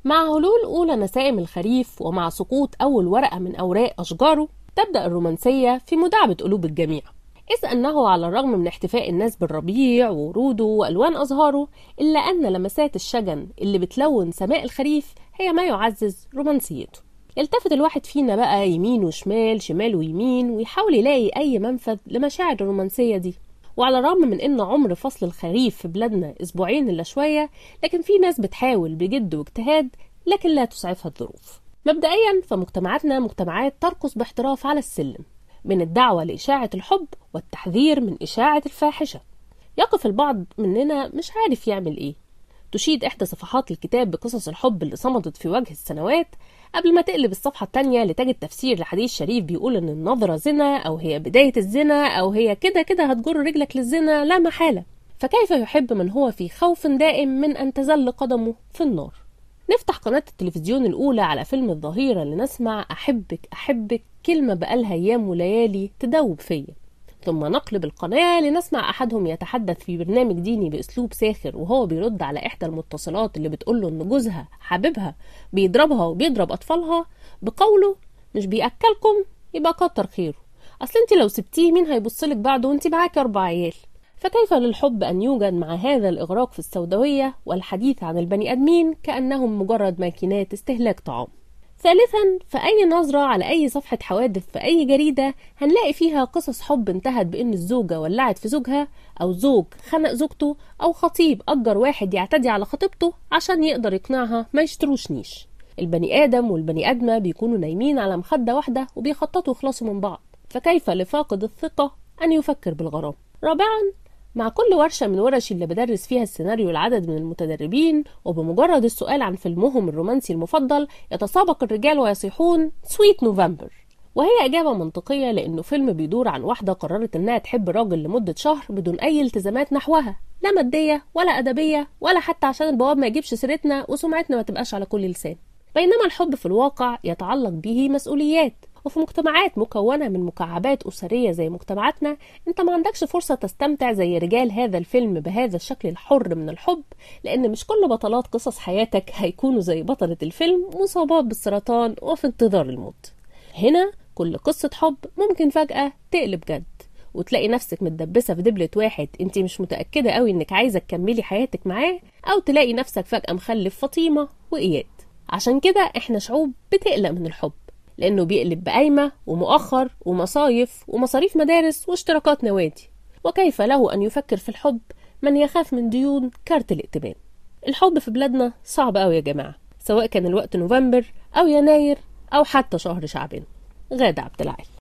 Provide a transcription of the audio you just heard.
مع هلول أولى نسائم الخريف ومع سقوط أول ورقة من أوراق أشجاره تبدأ الرومانسية في مداعبة قلوب الجميع إذ أنه على الرغم من احتفاء الناس بالربيع ووروده وألوان أزهاره إلا أن لمسات الشجن اللي بتلون سماء الخريف هي ما يعزز رومانسيته يلتفت الواحد فينا بقى يمين وشمال شمال ويمين ويحاول يلاقي أي منفذ لمشاعر الرومانسية دي وعلى الرغم من ان عمر فصل الخريف في بلادنا اسبوعين الا شويه لكن في ناس بتحاول بجد واجتهاد لكن لا تسعفها الظروف مبدئيا فمجتمعاتنا مجتمعات ترقص باحتراف على السلم من الدعوه لاشاعه الحب والتحذير من اشاعه الفاحشه يقف البعض مننا مش عارف يعمل ايه تشيد إحدى صفحات الكتاب بقصص الحب اللي صمدت في وجه السنوات قبل ما تقلب الصفحة التانية لتجد تفسير لحديث شريف بيقول إن النظرة زنا أو هي بداية الزنا أو هي كده كده هتجر رجلك للزنا لا محالة فكيف يحب من هو في خوف دائم من أن تزل قدمه في النار نفتح قناة التلفزيون الأولى على فيلم الظهيرة لنسمع أحبك أحبك كلمة بقالها أيام وليالي تدوب فيا ثم نقلب القناة لنسمع أحدهم يتحدث في برنامج ديني بأسلوب ساخر وهو بيرد على إحدى المتصلات اللي بتقوله إن جوزها حبيبها بيضربها وبيضرب أطفالها بقوله مش بيأكلكم يبقى كتر خيره أصل أنت لو سبتيه مين هيبصلك بعده وأنت معاكي أربع عيال فكيف للحب أن يوجد مع هذا الإغراق في السوداوية والحديث عن البني آدمين كأنهم مجرد ماكينات استهلاك طعام ثالثا فأي نظرة على أي صفحة حوادث في أي جريدة هنلاقي فيها قصص حب انتهت بأن الزوجة ولعت في زوجها أو زوج خنق زوجته أو خطيب أجر واحد يعتدي على خطيبته عشان يقدر يقنعها ما يشتروش نيش البني آدم والبني آدمة بيكونوا نايمين على مخدة واحدة وبيخططوا يخلصوا من بعض فكيف لفاقد الثقة أن يفكر بالغرام رابعا مع كل ورشة من ورشي اللي بدرس فيها السيناريو لعدد من المتدربين وبمجرد السؤال عن فيلمهم الرومانسي المفضل يتسابق الرجال ويصيحون سويت نوفمبر وهي إجابة منطقية لأنه فيلم بيدور عن واحدة قررت إنها تحب راجل لمدة شهر بدون أي التزامات نحوها لا مادية ولا أدبية ولا حتى عشان البواب ما يجيبش سيرتنا وسمعتنا ما تبقاش على كل لسان بينما الحب في الواقع يتعلق به مسؤوليات وفي مجتمعات مكونة من مكعبات أسرية زي مجتمعاتنا أنت ما عندكش فرصة تستمتع زي رجال هذا الفيلم بهذا الشكل الحر من الحب لأن مش كل بطلات قصص حياتك هيكونوا زي بطلة الفيلم مصابات بالسرطان وفي انتظار الموت هنا كل قصة حب ممكن فجأة تقلب جد وتلاقي نفسك متدبسة في دبلة واحد انت مش متأكدة قوي انك عايزة تكملي حياتك معاه او تلاقي نفسك فجأة مخلف فاطمة وإياد عشان كده احنا شعوب بتقلق من الحب لأنه بيقلب بقايمة ومؤخر ومصايف ومصاريف مدارس واشتراكات نوادي وكيف له أن يفكر في الحب من يخاف من ديون كارت الائتمان الحب في بلادنا صعب أوي يا جماعة سواء كان الوقت نوفمبر أو يناير أو حتى شهر شعبان غادة عبد العال